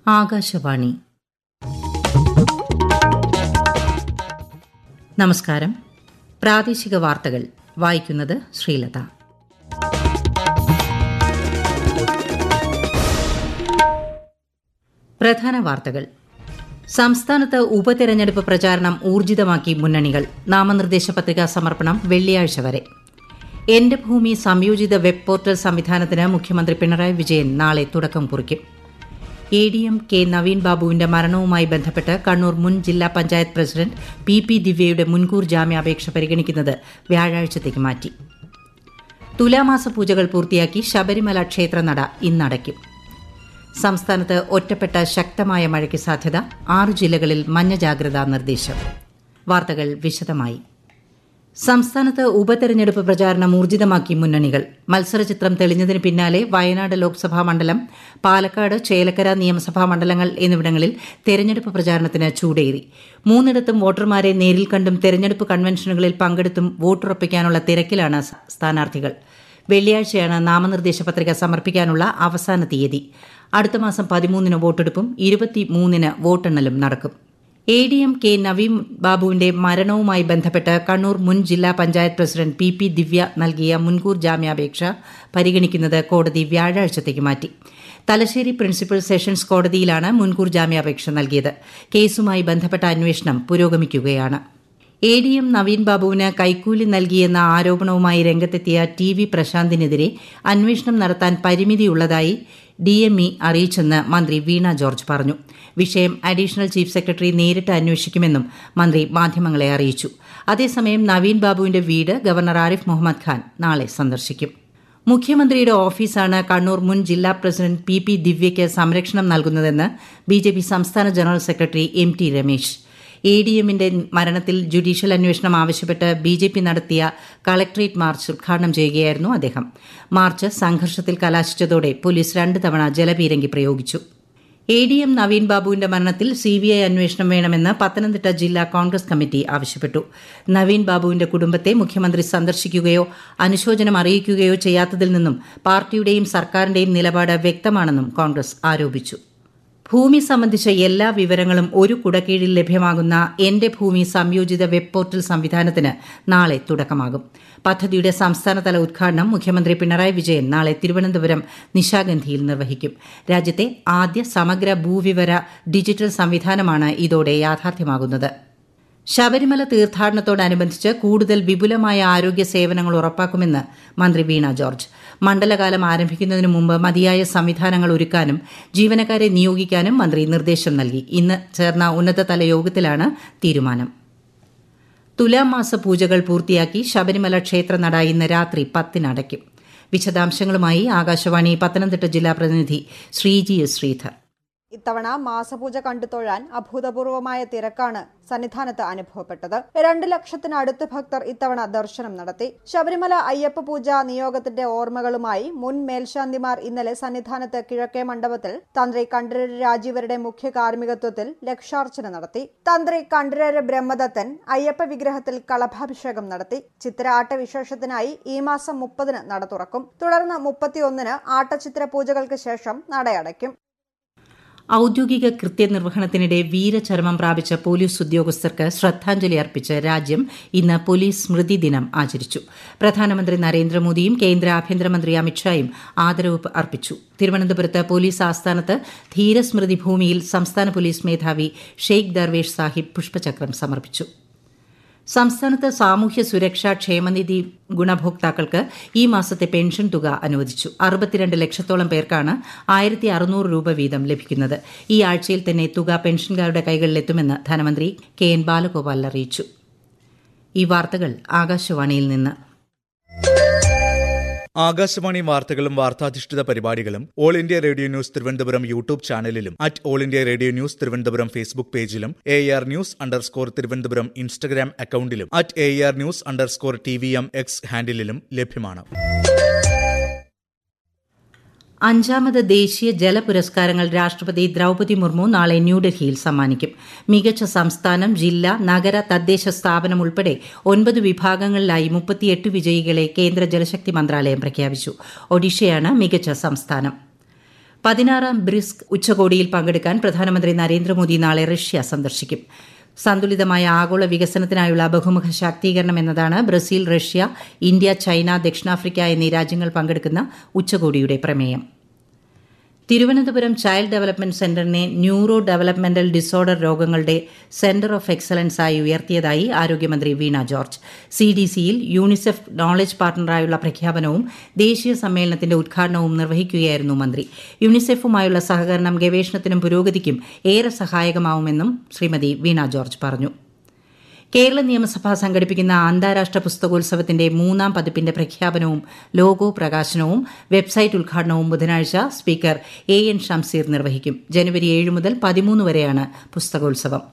ആകാശവാണി നമസ്കാരം പ്രാദേശിക വാർത്തകൾ വായിക്കുന്നത് ശ്രീലത പ്രധാന വാർത്തകൾ സംസ്ഥാനത്ത് ഉപതെരഞ്ഞെടുപ്പ് പ്രചാരണം ഊർജിതമാക്കി മുന്നണികൾ നാമനിർദ്ദേശ പത്രികാ സമർപ്പണം വെള്ളിയാഴ്ച വരെ എന്റെ ഭൂമി സംയോജിത വെബ് പോർട്ടൽ സംവിധാനത്തിന് മുഖ്യമന്ത്രി പിണറായി വിജയൻ നാളെ തുടക്കം കുറിക്കും A D M K Naveen ബാബുവിന്റെ മരണവുമായി ബന്ധപ്പെട്ട് കണ്ണൂർ മുൻ ജില്ലാ പഞ്ചായത്ത് പ്രസിഡന്റ് പി പി ദിവ്യയുടെ മുൻകൂർ ജാമ്യാപേക്ഷ പരിഗണിക്കുന്നത് വ്യാഴാഴ്ചത്തേക്ക് മാറ്റി തുലാമാസ പൂജകൾ പൂർത്തിയാക്കി ശബരിമല ക്ഷേത്രനട ഇന്നടയ്ക്കും സംസ്ഥാനത്ത് ഒറ്റപ്പെട്ട ശക്തമായ മഴയ്ക്ക് സാധ്യത ആറ് ജില്ലകളിൽ മഞ്ഞ ജാഗ്രതാ നിർദ്ദേശം വാർത്തകൾ വിശദമായി സംസ്ഥാനത്ത് ഉപതെരഞ്ഞെടുപ്പ് പ്രചാരണം ഊർജിതമാക്കി മുന്നണികൾ മത്സരചിത്രം തെളിഞ്ഞതിന് പിന്നാലെ വയനാട് ലോക്സഭാ മണ്ഡലം പാലക്കാട് ചേലക്കര നിയമസഭാ മണ്ഡലങ്ങൾ എന്നിവിടങ്ങളിൽ തെരഞ്ഞെടുപ്പ് പ്രചാരണത്തിന് ചൂടേറി മൂന്നിടത്തും വോട്ടർമാരെ നേരിൽ കണ്ടും തെരഞ്ഞെടുപ്പ് കൺവെൻഷനുകളിൽ പങ്കെടുത്തും വോട്ടുറപ്പിക്കാനുള്ള തിരക്കിലാണ് സ്ഥാനാർത്ഥികൾ വെള്ളിയാഴ്ചയാണ് നാമനിർദ്ദേശ പത്രിക സമർപ്പിക്കാനുള്ള അവസാന തീയതി അടുത്ത മാസം പതിമൂന്നിന് വോട്ടെടുപ്പും ഇരുപത്തിമൂന്നിന് വോട്ടെണ്ണലും നടക്കും A D M K Naveen ബാബുവിന്റെ മരണവുമായി ബന്ധപ്പെട്ട് കണ്ണൂർ മുൻ ജില്ലാ panchayat president P P Divya നൽകിയ മുൻകൂർ ജാമ്യാപേക്ഷ പരിഗണിക്കുന്നത് കോടതി വ്യാഴാഴ്ചത്തേക്ക് മാറ്റി തലശ്ശേരി പ്രിൻസിപ്പൽ സെഷൻസ് കോടതിയിലാണ് മുൻകൂർ ജാമ്യാപേക്ഷ നൽകിയത് കേസുമായി ബന്ധപ്പെട്ട അന്വേഷണം പുരോഗമിക്കുകയാണ് എ ഡി എം നവീൻ ബാബുവിന് കൈക്കൂലി നൽകിയെന്ന ആരോപണവുമായി രംഗത്തെത്തിയ ടി വി പ്രശാന്തിനെതിരെ അന്വേഷണം നടത്താൻ പരിമിതിയുള്ളതായി ഡി എം ഇ അറിയിച്ചെന്ന് മന്ത്രി വീണ ജോർജ് പറഞ്ഞു വിഷയം അഡീഷണൽ ചീഫ് സെക്രട്ടറി നേരിട്ട് അന്വേഷിക്കുമെന്നും മന്ത്രി മാധ്യമങ്ങളെ അറിയിച്ചു അതേസമയം നവീൻ ബാബുവിന്റെ വീട് ഗവർണർ ആരിഫ് മുഹമ്മദ് ഖാൻ നാളെ സന്ദർശിക്കും മുഖ്യമന്ത്രിയുടെ ഓഫീസാണ് കണ്ണൂർ മുൻ ജില്ലാ പ്രസിഡന്റ് പി പി ദിവ്യയ്ക്ക് സംരക്ഷണം നൽകുന്നതെന്ന് ബി ജെ പി സംസ്ഥാന general secretary M T Ramesh A D എമ്മിന്റെ മരണത്തിൽ ജുഡീഷ്യൽ അന്വേഷണം ആവശ്യപ്പെട്ട് ബി ജെ പി നടത്തിയ കളക്ട്രേറ്റ് മാർച്ച് ഉദ്ഘാടനം ചെയ്യുകയായിരുന്നു അദ്ദേഹം മാർച്ച് സംഘർഷത്തിൽ കലാശിച്ചതോടെ പോലീസ് രണ്ട് തവണ ജലപീരങ്കി പ്രയോഗിച്ചു എ ഡി എം നവീൻ ബാബുവിന്റെ മരണത്തിൽ സിബിഐ അന്വേഷണം വേണമെന്ന് പത്തനംതിട്ട ജില്ലാ കോൺഗ്രസ് കമ്മിറ്റി ആവശ്യപ്പെട്ടു നവീൻ ബാബുവിന്റെ കുടുംബത്തെ മുഖ്യമന്ത്രി സന്ദർശിക്കുകയോ അനുശോചനം അറിയിക്കുകയോ ചെയ്യാത്തതിൽ നിന്നും പാർട്ടിയുടെയും സർക്കാരിന്റെയും നിലപാട് വ്യക്തമാണെന്നും കോൺഗ്രസ് ആരോപിച്ചു ഭൂമി സംബന്ധിച്ച എല്ലാ വിവരങ്ങളും ഒരു കുടക്കീഴിൽ ലഭ്യമാകുന്ന എന്റെ ഭൂമി സംയോജിത വെബ് പോർട്ടൽ സംവിധാനത്തിന് നാളെ തുടക്കമാകും പദ്ധതിയുടെ സംസ്ഥാനതല ഉദ്ഘാടനം മുഖ്യമന്ത്രി പിണറായി വിജയൻ നാളെ തിരുവനന്തപുരം നിശാഗന്ധിയിൽ നിർവഹിക്കും രാജ്യത്തെ ആദ്യ സമഗ്ര ഭൂവിവര ഡിജിറ്റൽ സംവിധാനമാണ് ഇതോടെ യാഥാർത്ഥ്യമാകുന്നത് ശബരിമല തീർത്ഥാടനത്തോടനുബന്ധിച്ച് കൂടുതൽ വിപുലമായ ആരോഗ്യ സേവനങ്ങൾ ഉറപ്പാക്കുമെന്ന് മന്ത്രി വീണ ജോർജ് മണ്ഡലകാലം ആരംഭിക്കുന്നതിന് മുമ്പ് മതിയായ സംവിധാനങ്ങൾ ഒരുക്കാനും ജീവനക്കാരെ നിയോഗിക്കാനും മന്ത്രി നിർദ്ദേശം നൽകി ഇന്ന് ചേർന്ന ഉന്നതതല യോഗത്തിലാണ് തീരുമാനം തുലാമാസ പൂജകൾ പൂർത്തിയാക്കി ശബരിമല ക്ഷേത്രനട ഇന്ന് രാത്രി പത്തിനടയ്ക്കും വിശദാംശങ്ങളുമായി ആകാശവാണി പത്തനംതിട്ട ജില്ലാ പ്രതിനിധി ശ്രീജി എസ് ശ്രീധർ ഇത്തവണ മാസപൂജ കണ്ടു തൊഴാൻ അഭൂതപൂർവമായ തിരക്കാണ് സന്നിധാനത്ത് അനുഭവപ്പെട്ടത് രണ്ട് ലക്ഷത്തിനടുത്ത് ഭക്തർ ഇത്തവണ ദർശനം നടത്തി ശബരിമല അയ്യപ്പ പൂജ നിയോഗത്തിന്റെ ഓർമ്മകളുമായി മുൻ മേൽശാന്തിമാർ ഇന്നലെ സന്നിധാനത്ത് കിഴക്കേ മണ്ഡപത്തിൽ തന്ത്രി കണ്ഠരര് രാജീവരുടെ മുഖ്യ കാർമ്മികത്വത്തിൽ ലക്ഷാർച്ചന നടത്തി തന്ത്രി കണ്ഠരര് ബ്രഹ്മദത്തൻ അയ്യപ്പ വിഗ്രഹത്തിൽ കളഭാഭിഷേകം നടത്തി ചിത്ര ആട്ടവിശേഷത്തിനായി ഈ മാസം മുപ്പതിന് നട തുറക്കും തുടർന്ന് മുപ്പത്തിയൊന്നിന് ആട്ടചിത്ര പൂജകൾക്ക് ശേഷം നടയടയ്ക്കും ഔദ്യോഗിക കൃത്യനിർവഹണത്തിനിടെ വീരചരമം പ്രാപിച്ച പോലീസ് ഉദ്യോഗസ്ഥർക്ക് ശ്രദ്ധാഞ്ജലി അർപ്പിച്ച് രാജ്യം ഇന്ന് പോലീസ് സ്മൃതി ദിനം ആചരിച്ചു പ്രധാനമന്ത്രി നരേന്ദ്രമോദിയും കേന്ദ്ര ആഭ്യന്തരമന്ത്രി അമിത്ഷായും ആദരവ് അർപ്പിച്ചു തിരുവനന്തപുരത്ത് പോലീസ് ആസ്ഥാനത്ത് ധീരസ്മൃതി ഭൂമിയിൽ സംസ്ഥാന പോലീസ് മേധാവി ഷെയ്ഖ് ദർവേഷ് സാഹിബ് പുഷ്പചക്രം സമർപ്പിച്ചു സംസ്ഥാനത്ത് സാമൂഹ്യ സുരക്ഷാ ക്ഷേമനിധി ഗുണഭോക്താക്കൾക്ക് ഈ മാസത്തെ പെൻഷൻ തുക അനുവദിച്ചു അറുപത്തിരണ്ട് ലക്ഷത്തോളം പേർക്കാണ് ആയിരത്തി അറുന്നൂറ് രൂപ വീതം ലഭിക്കുന്നത് ഈ ആഴ്ചയിൽ തന്നെ തുക പെൻഷൻകാരുടെ കൈകളിലെത്തുമെന്ന് ധനമന്ത്രി കെ എൻ ബാലഗോപാൽ അറിയിച്ചു ഈ വാർത്തകൾ ആകാശവാണിയിൽ നിന്ന് ആകാശവാണി വാർത്തകളും വാർത്താധിഷ്ഠിത പരിപാടികളും All India Radio News Thiruvananthapuram YouTube ചാനലിലും at All India Radio News Thiruvananthapuram Facebook പേജിലും A R news underscore Thiruvananthapuram Instagram അക്കൌണ്ടിലും at A R news underscore T V M X ഹാൻഡിലും ലഭ്യമാണ് അഞ്ചാമത് ദേശീയ ജല പുരസ്കാരങ്ങൾ രാഷ്ട്രപതി ദ്രൌപതി മുർമു നാളെ ന്യൂഡൽഹിയിൽ സമ്മാനിക്കും മികച്ച സംസ്ഥാനം ജില്ല നഗര തദ്ദേശ സ്ഥാപനം ഉൾപ്പെടെ ഒൻപത് വിഭാഗങ്ങളിലായി മുപ്പത്തിയെട്ട് വിജയികളെ കേന്ദ്ര ജലശക്തി മന്ത്രാലയം പ്രഖ്യാപിച്ചു ഒഡീഷയാണ് മികച്ച സംസ്ഥാനം പതിനാറാം ബ്രിസ്ക് ഉച്ചകോടിയിൽ പങ്കെടുക്കാൻ പ്രധാനമന്ത്രി നരേന്ദ്രമോദി നാളെ റഷ്യ സന്ദർശിക്കും സന്തുലിതമായ ആഗോള വികസനത്തിനായുള്ള ബഹുമുഖ ശാക്തീകരണം എന്നതാണ് ബ്രസീൽ റഷ്യ ഇന്ത്യ ചൈന ദക്ഷിണാഫ്രിക്ക എന്നീ രാജ്യങ്ങൾ പങ്കെടുക്കുന്ന ഉച്ചകോടിയുടെ പ്രമേയം തിരുവനന്തപുരം ചൈൽഡ് ഡെവലപ്മെന്റ് സെന്ററിനെ ന്യൂറോ ഡെവലപ്മെന്റൽ ഡിസോർഡർ രോഗങ്ങളുടെ സെന്റർ ഓഫ് എക്സലൻസ് ആയി ഉയർത്തിയതായി ആരോഗ്യമന്ത്രി വീണ ജോർജ് സി ഡി സിയിൽ യൂണിസെഫ് നോളജ് പാർട്ണറായുള്ള പ്രഖ്യാപനവും ദേശീയ സമ്മേളനത്തിന്റെ ഉദ്ഘാടനവും നിർവഹിക്കുകയായിരുന്നു മന്ത്രി യൂണിസെഫുമായുള്ള സഹകരണം ഗവേഷണത്തിനും പുരോഗതിക്കും ഏറെ സഹായകമാവുമെന്നും ശ്രീമതി വീണ ജോർജ് പറഞ്ഞു കേരള നിയമസഭ സംഘടിപ്പിക്കുന്ന അന്താരാഷ്ട്ര പുസ്തകോത്സവത്തിന്റെ മൂന്നാം പതിപ്പിന്റെ പ്രഖ്യാപനവും ലോഗോ പ്രകാശനവും വെബ്സൈറ്റ് ഉദ്ഘാടനവും ബുധനാഴ്ച സ്പീക്കർ എ എൻ ഷംസീർ നിർവഹിക്കും ജനുവരി ഏഴ് മുതൽ പതിമൂന്ന് വരെയാണ് പുസ്തകോത്സവം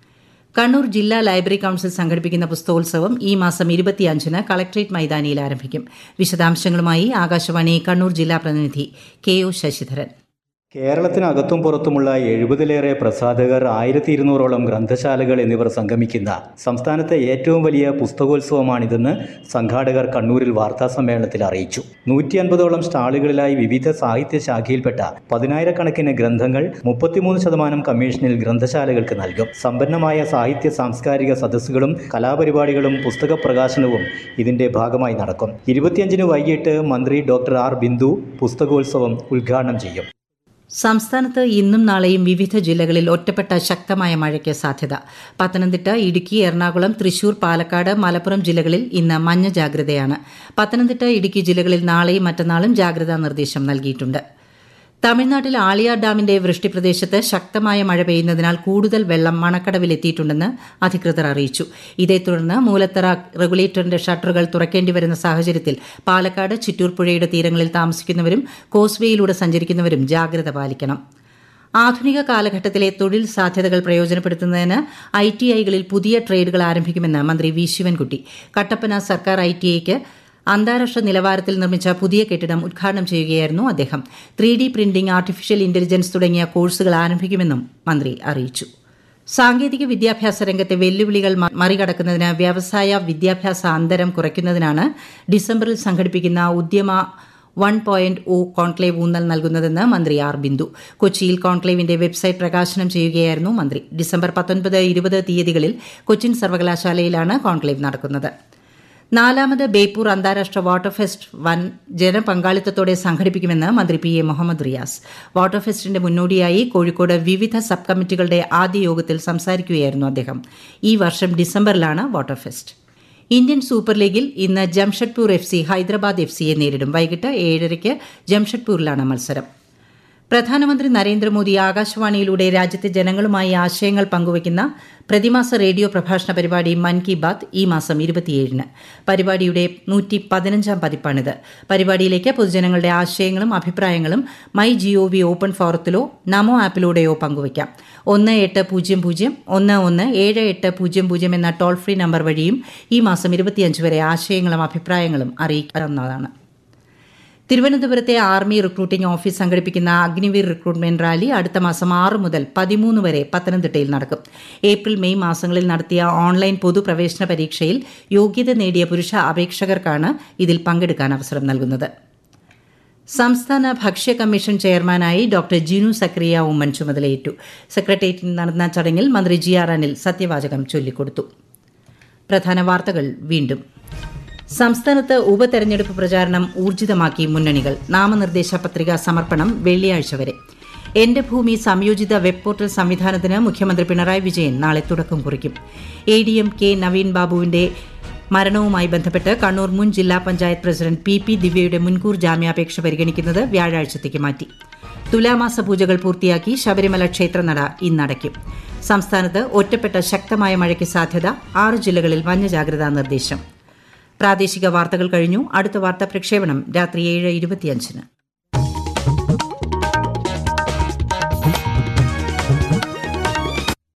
കണ്ണൂർ ജില്ലാ ലൈബ്രറി കൌൺസിൽ സംഘടിപ്പിക്കുന്ന പുസ്തകോത്സവം ഈ മാസം ഇരുപത്തിയഞ്ചിന് കളക്ട്രേറ്റ് മൈതാനിയിൽ ആരംഭിക്കും വിശദാംശങ്ങളുമായി ആകാശവാണി കണ്ണൂർ ജില്ലാ പ്രതിനിധി കെ ഒ ശശിധരൻ കേരളത്തിനകത്തും പുറത്തുമുള്ള എഴുപതിലേറെ പ്രസാധകർ ആയിരത്തി ഇരുന്നൂറോളം ഗ്രന്ഥശാലകൾ എന്നിവർ സംഗമിക്കുന്ന സംസ്ഥാനത്തെ ഏറ്റവും വലിയ പുസ്തകോത്സവമാണിതെന്ന് സംഘാടകർ കണ്ണൂരിൽ വാർത്താസമ്മേളനത്തിൽ അറിയിച്ചു നൂറ്റി അൻപതോളം സ്റ്റാളുകളിലായി വിവിധ സാഹിത്യ ശാഖയിൽപ്പെട്ട പതിനായിരക്കണക്കിന് ഗ്രന്ഥങ്ങൾ മുപ്പത്തിമൂന്ന് ശതമാനം കമ്മീഷനിൽ ഗ്രന്ഥശാലകൾക്ക് നൽകും സമ്പന്നമായ സാഹിത്യ സാംസ്കാരിക സദസ്സുകളും കലാപരിപാടികളും പുസ്തക പ്രകാശനവും ഇതിന്റെ ഭാഗമായി നടക്കും ഇരുപത്തിയഞ്ചിന് വൈകിട്ട് മന്ത്രി ഡോക്ടർ ആർ ബിന്ദു പുസ്തകോത്സവം ഉദ്ഘാടനം ചെയ്യും സംസ്ഥാനത്ത് ഇന്നും നാളെയും വിവിധ ജില്ലകളിൽ ഒറ്റപ്പെട്ട ശക്തമായ മഴയ്ക്ക് സാധ്യത പത്തനംതിട്ട ഇടുക്കി എറണാകുളം തൃശൂർ പാലക്കാട് മലപ്പുറം ജില്ലകളിൽ ഇന്ന് മഞ്ഞ ജാഗ്രതയാണ് പത്തനംതിട്ട ഇടുക്കി ജില്ലകളിൽ നാളെയും മറ്റന്നാളും ജാഗ്രതാ നിർദ്ദേശം നൽകിയിട്ടുണ്ട് തമിഴ്നാട്ടിൽ ആളിയാർ ഡാമിന്റെ വൃഷ്ടിപ്രദേശത്ത് ശക്തമായ മഴ പെയ്യുന്നതിനാൽ കൂടുതൽ വെള്ളം മണക്കടവിലെത്തിയിട്ടുണ്ടെന്ന് അധികൃതർ അറിയിച്ചു ഇതേ തുടർന്ന് മൂലത്തറ റെഗുലേറ്ററിന്റെ ഷട്ടറുകൾ തുറക്കേണ്ടി വരുന്ന സാഹചര്യത്തിൽ പാലക്കാട് ചിറ്റൂർ പുഴയുടെ തീരങ്ങളിൽ താമസിക്കുന്നവരും കോസ്വേയിലൂടെ സഞ്ചരിക്കുന്നവരും ജാഗ്രത പാലിക്കണം ആധുനിക കാലഘട്ടത്തിലെ തൊഴിൽ സാധ്യതകൾ പ്രയോജനപ്പെടുത്തുന്നതിന് ഐ ടി ഐകളിൽ പുതിയ ട്രേഡുകൾ ആരംഭിക്കുമെന്ന് മന്ത്രി വി ശിവൻകുട്ടി കട്ടപ്പന സർക്കാർ ഐ ടി ഐക്ക് അന്താരാഷ്ട്ര നിലവാരത്തിൽ നിർമ്മിച്ച പുതിയ കെട്ടിടം ഉദ്ഘാടനം ചെയ്യുകയായിരുന്നു അദ്ദേഹം three D printing artificial intelligence തുടങ്ങിയ കോഴ്സുകൾ ആരംഭിക്കുമെന്നും മന്ത്രി അറിയിച്ചു സാങ്കേതിക വിദ്യാഭ്യാസ രംഗത്തെ വെല്ലുവിളികൾ മറികടക്കുന്നതിന് വ്യവസായ വിദ്യാഭ്യാസ അന്തരം കുറയ്ക്കുന്നതിനാണ് ഡിസംബറിൽ സംഘടിപ്പിക്കുന്ന Udyama one point O conclave ഊന്നൽ നൽകുന്നതെന്ന് മന്ത്രി ആർ ബിന്ദു കൊച്ചിയിൽ കോൺക്ലേവിന്റെ വെബ്സൈറ്റ് പ്രകാശനം ചെയ്യുകയായിരുന്നു മന്ത്രി ഡിസംബർ പത്തൊൻപത് ഇരുപത് തീയതികളിൽ കൊച്ചിൻ സർവകലാശാലയിലാണ് കോൺക്ലേവ് നടക്കുന്നത് നാലാമത് ബേപ്പൂർ അന്താരാഷ്ട്ര വാട്ടർ ഫെസ്റ്റ് വൻ ജനപങ്കാളിത്തത്തോടെ സംഘടിപ്പിക്കുമെന്ന് മന്ത്രി P A Muhammad Riyas water ഫെസ്റ്റിന്റെ മുന്നോടിയായി കോഴിക്കോട് വിവിധ സബ് കമ്മിറ്റികളുടെ ആദ്യ യോഗത്തിൽ സംസാരിക്കുകയായിരുന്നു അദ്ദേഹം ഈ വർഷം ഡിസംബറിലാണ് വാട്ടർ ഫെസ്റ്റ് ഇന്ത്യൻ സൂപ്പർ ലീഗിൽ ഇന്ന് Jamshedpur F C Hyderabad F സിയെ നേരിടും വൈകിട്ട് ഏഴരയ്ക്ക് ജംഷഡ്പൂരിലാണ് മത്സരം പ്രധാനമന്ത്രി നരേന്ദ്രമോദി ആകാശവാണിയിലൂടെ രാജ്യത്തെ ജനങ്ങളുമായി ആശയങ്ങൾ പങ്കുവയ്ക്കുന്ന പ്രതിമാസ റേഡിയോ പ്രഭാഷണ പരിപാടി മൻ കി ബാത്ത് ഈ മാസം ഇരുപത്തിയേഴിന് പരിപാടിയുടെ നൂറ്റി പതിനഞ്ചാം പതിപ്പാണിത് പരിപാടിയിലേക്ക് പൊതുജനങ്ങളുടെ ആശയങ്ങളും അഭിപ്രായങ്ങളും മൈ ജിഒവി ഓപ്പൺ ഫോറത്തിലോ നമോ ആപ്പിലൂടെയോ പങ്കുവയ്ക്കാം ഒന്ന് എട്ട് പൂജ്യം പൂജ്യം ഒന്ന് ഒന്ന് ഏഴ് എട്ട് പൂജ്യം പൂജ്യം എന്ന ടോൾ ഫ്രീ നമ്പർ വഴിയും ഈ മാസം ഇരുപത്തിയഞ്ച് വരെ ആശയങ്ങളും അഭിപ്രായങ്ങളും അറിയിക്കാവുന്നതാണ് തിരുവനന്തപുരത്തെ ആർമി റിക്രൂട്ടിംഗ് ഓഫീസ് സംഘടിപ്പിക്കുന്ന അഗ്നിവീർ റിക്രൂട്ട്മെന്റ് റാലി അടുത്ത മാസം ആറ് മുതൽ പതിമൂന്ന് വരെ പത്തനംതിട്ടയിൽ നടക്കും ഏപ്രിൽ മെയ് മാസങ്ങളിൽ നടത്തിയ ഓൺലൈൻ പൊതുപ്രവേശന പരീക്ഷയിൽ യോഗ്യത നേടിയ പുരുഷ അപേക്ഷകർക്കാണ് ഇതിൽ പങ്കെടുക്കാൻ അവസരം നൽകുന്നത് സംസ്ഥാന ഭക്ഷ്യ കമ്മീഷൻ ചെയർമാനായി ഡോക്ടർ ജിനു സക്രിയ ഉമ്മൻ ചുമതലയേറ്റു സെക്രട്ടേറിയറ്റിൽ നടന്ന ചടങ്ങിൽ മന്ത്രി ജി ആർ അനിൽ സത്യവാചകം ചൊല്ലിക്കൊടുത്തു പ്രധാന വാർത്തകൾ വീണ്ടും സംസ്ഥാനത്ത് ഉപതെരഞ്ഞെടുപ്പ് പ്രചാരണം ഊർജിതമാക്കി മുന്നണികൾ നാമനിർദ്ദേശ പത്രികാ സമർപ്പണം വെള്ളിയാഴ്ച വരെ എന്റെ ഭൂമി സംയോജിത വെബ് പോർട്ടൽ സംവിധാനത്തിന് മുഖ്യമന്ത്രി പിണറായി വിജയൻ നാളെ തുടക്കം കുറിക്കും A D M K Naveen ബാബുവിന്റെ മരണവുമായി ബന്ധപ്പെട്ട് കണ്ണൂർ മുൻ ജില്ലാ പഞ്ചായത്ത് പ്രസിഡന്റ് പി പി ദിവ്യയുടെ മുൻകൂർ ജാമ്യാപേക്ഷ പരിഗണിക്കുന്നത് വ്യാഴാഴ്ചത്തേക്ക് മാറ്റി തുലാമാസ പൂജകൾ പൂർത്തിയാക്കി ശബരിമല ക്ഷേത്രനട ഇന്നടയ്ക്കും സംസ്ഥാനത്ത് ഒറ്റപ്പെട്ട ശക്തമായ മഴയ്ക്ക് സാധ്യത ആറ് ജില്ലകളിൽ മഞ്ഞ ജാഗ്രതാ നിർദ്ദേശം പ്രാദേശിക വാർത്തകൾ കഴിഞ്ഞു അടുത്ത വാർത്താ പ്രക്ഷേപണം രാത്രി ഏഴ് ഇരുപത്തിയഞ്ചിന്